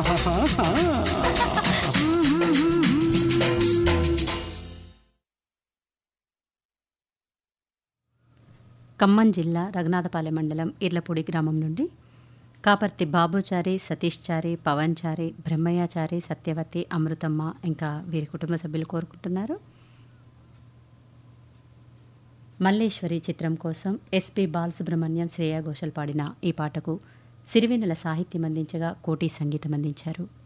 ఖమ్మం జిల్లా రఘునాథపాలెం మండలం ఇర్లపూడి గ్రామం నుండి కాపర్తి బాబుచారి సతీష్ చారి పవన్ చారి బ్రహ్మయ్యాచారి సత్యవతి అమృతమ్మ ఇంకా వీరి కుటుంబ సభ్యులు కోరుకుంటున్నారు మల్లేశ్వరి చిత్రం కోసం ఎస్పి బాలసుబ్రహ్మణ్యం శ్రేయా ఘోషల్ పాడిన ఈ పాటకు సిరివెన్నెల సాహిత్యం అందించగా కోటి సంగీతం అందించారు